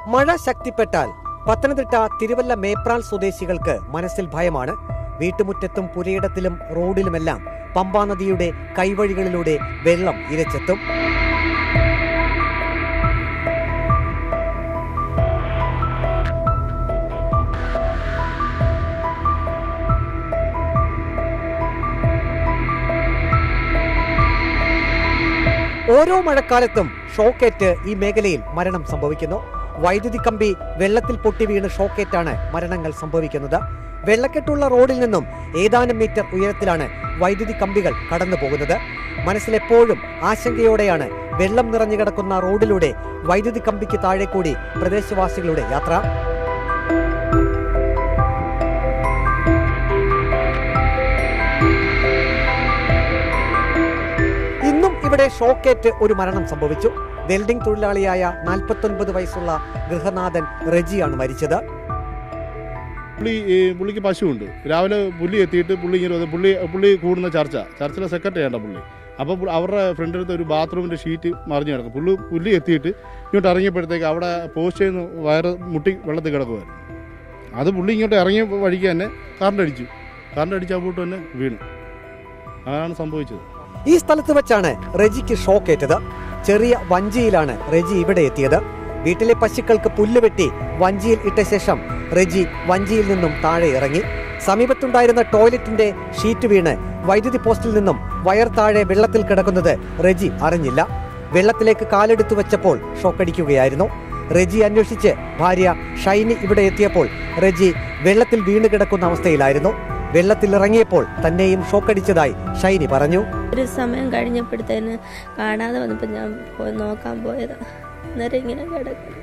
മഴ ശക്തിപ്പെട്ടാൽ പത്തനംതിട്ട തിരുവല്ല മേപ്രാൾ സ്വദേശികൾക്ക് മനസ്സിൽ ഭയമാണ് വീട്ടുമുറ്റത്തും പുരയിടത്തിലും റോഡിലുമെല്ലാം പമ്പാ നദിയുടെ കൈവഴികളിലൂടെ വെള്ളം ഇരച്ചെത്തും ഓരോ മഴക്കാലത്തും ഷോക്കേറ്റ് ഈ മേഖലയിൽ മരണം സംഭവിക്കുന്നു വൈദ്യുതി കമ്പി വെള്ളത്തിൽ പൊട്ടി വീണ് ഷോക്കേറ്റാണ് മരണങ്ങൾ സംഭവിക്കുന്നത് വെള്ളക്കെട്ടുള്ള റോഡിൽ നിന്നും ഏതാനും മീറ്റർ ഉയരത്തിലാണ് വൈദ്യുതി കമ്പികൾ കടന്നു പോകുന്നത് മനസ്സിലെപ്പോഴും ആശങ്കയോടെയാണ് വെള്ളം നിറഞ്ഞു കിടക്കുന്ന റോഡിലൂടെ വൈദ്യുതി കമ്പിക്ക് താഴെ കൂടി പ്രദേശവാസികളുടെ യാത്ര ഇന്നും ഇവിടെ ഷോക്കേറ്റ് ഒരു മരണം സംഭവിച്ചു വെൽഡിംഗ് തൊഴിലാളിയായ നാൽപ്പത്തൊൻപത് വയസ്സുള്ള ഗൃഹനാഥൻ റെജിയാണ് മരിച്ചത് പുള്ളി ഈ പുള്ളിക്ക് പശുവുണ്ട് രാവിലെ പുള്ളി എത്തിയിട്ട് പുള്ളി ഇങ്ങനെ വന്ന് പുള്ളി പുള്ളി കൂടുന്ന ചർച്ച ചർച്ചിലെ സെക്രട്ടറി ആണ് പുള്ളി അപ്പോൾ പു- അവരുടെ ഫ്രണ്ടിൽ അടുത്ത് ഒരു ബാത്റൂമിൻ്റെ ഷീറ്റ് മറിഞ്ഞു കിടക്കും പുള്ളി പുള്ളി എത്തിയിട്ട് ഇങ്ങോട്ട് ഇറങ്ങിയപ്പോഴത്തേക്ക് അവിടെ പോസ്റ്റ് നിന്ന് വയറ് മുട്ടി വെള്ളത്തിൽ കിടക്കുമായിരുന്നു അത് പുള്ളി ഇങ്ങോട്ട് ഇറങ്ങിയ വഴിക്ക് തന്നെ കറണ്ട് അടിച്ചു കറണ്ട് അടിച്ച് അങ്ങോട്ട് തന്നെ വീണു അതാണ് സംഭവിച്ചത് ഈ സ്ഥലത്ത് വെച്ചാണ് റെജിക്ക് ഷോക്കേറ്റത് ചെറിയ വഞ്ചിയിലാണ് റെജി ഇവിടെ എത്തിയത് വീട്ടിലെ പശുക്കൾക്ക് പുല്ല് വെട്ടി വഞ്ചിയിൽ ഇട്ട ശേഷം റെജി വഞ്ചിയിൽ നിന്നും താഴെ ഇറങ്ങി സമീപത്തുണ്ടായിരുന്ന ടോയ്ലറ്റിന്റെ ഷീറ്റ് വീണ് വൈദ്യുതി പോസ്റ്റിൽ നിന്നും വയർ താഴെ വെള്ളത്തിൽ കിടക്കുന്നത് റെജി അറിഞ്ഞില്ല വെള്ളത്തിലേക്ക് കാലെടുത്തു വെച്ചപ്പോൾ ഷോക്കടിക്കുകയായിരുന്നു റെജി അന്വേഷിച്ച് ഭാര്യ ഷൈനി ഇവിടെ എത്തിയപ്പോൾ റെജി വെള്ളത്തിൽ വീണ് കിടക്കുന്ന അവസ്ഥയിലായിരുന്നു വെള്ളത്തിൽ ഇറങ്ങിയപ്പോൾ തന്നെയും ഷോക്കടിച്ചതായി ഷൈനി പറഞ്ഞു ഒരു സമയം കഴിഞ്ഞപ്പോഴത്തേന് കാണാതെ വന്നപ്പോൾ ഞാൻ പോയി നോക്കാൻ പോയതാ അന്നേരം ഇങ്ങനെ കിടക്കുന്നു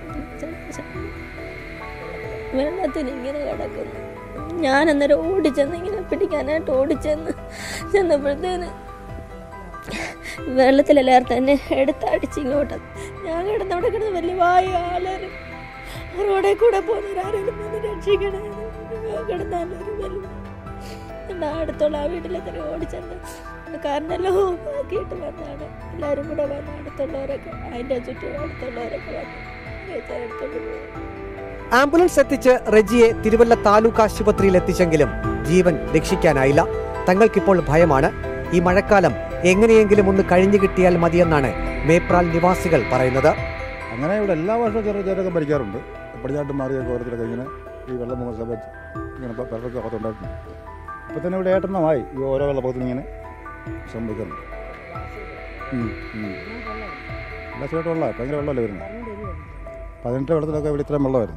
വെള്ളത്തിന് ഇങ്ങനെ കിടക്കുന്നു ഞാൻ അന്നേരം ഓടിച്ചെന്ന് ഇങ്ങനെ പിടിക്കാനായിട്ട് ഓടിച്ചെന്ന് ചെന്നപ്പോഴത്തേന് വെള്ളത്തിലെല്ലാവരും തന്നെ എടുത്തടിച്ച് ഇങ്ങോട്ട് ഞാൻ കിടന്നവിടെ കിടന്ന് വലിയ വായ ആളരും റോഡിൽ കൂടെ പോകുന്നവരാരെങ്കിലും വന്ന് രക്ഷിക്കണേ കിടന്നാലും വലിയ എന്നാ അടുത്തുള്ള ആ വീട്ടിലെത്ര ഓടിച്ചെന്ന് കാരനെല്ലാം ഓഫാക്കിയിട്ട് വന്നാണ് എല്ലാവരും കൂടെ വന്ന് അടുത്തുള്ളവരൊക്കെ അതിൻ്റെ ചുറ്റും അടുത്തുള്ളവരൊക്കെ വന്ന് ചേച്ചി എടുത്തോണ്ട് പോയി ആംബുലൻസ് എത്തിച്ച് റെജിയെ തിരുവല്ല താലൂക്ക് ആശുപത്രിയിൽ എത്തിച്ചെങ്കിലും ജീവൻ രക്ഷിക്കാനായില്ല തങ്ങൾക്കിപ്പോൾ ഭയമാണ് ഈ മഴക്കാലം എങ്ങനെയെങ്കിലും ഒന്ന് കഴിഞ്ഞു കിട്ടിയാൽ മതിയെന്നാണ് മേപ്രാൽ നിവാസികൾ പറയുന്നത് അങ്ങനെ ഇവിടെ എല്ലാ വർഷവും ചെറിയ ചെറിയൊക്കെ ഭരിക്കാറുണ്ട് പടിഞ്ഞാട്ട് മാറിയൊക്കെ ഓരോരുത്തരൊക്കെ ഇങ്ങനെ ഈ വെള്ളം പോകുന്ന സമയത്ത് ഇങ്ങനെ വെള്ളമൊക്കെ അകത്തുണ്ടായിട്ടുണ്ട് ഇപ്പം തന്നെ ഇവിടെ ഏട്ടെണ്ണമായി ഈ ഓരോ വെള്ളപ്പൊക്കത്തിൽ ഇങ്ങനെ സംഭവിക്കുന്നുണ്ട് ഉം, ഉം. എല്ലാ സ്ഥലത്തും വെള്ളമാണ് ഭയങ്കര വെള്ളമല്ലേ വരുന്നത് പതിനെട്ട് വെള്ളത്തിലൊക്കെ ഇവിടെ ഇത്രയും വെള്ളമായിരുന്നു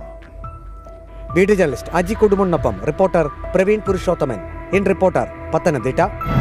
വീഡിയോ ജേർണലിസ്റ്റ് അജി കുടുംബനൊപ്പം reporter Praveen Purushothaman in reporter Pathanamthitta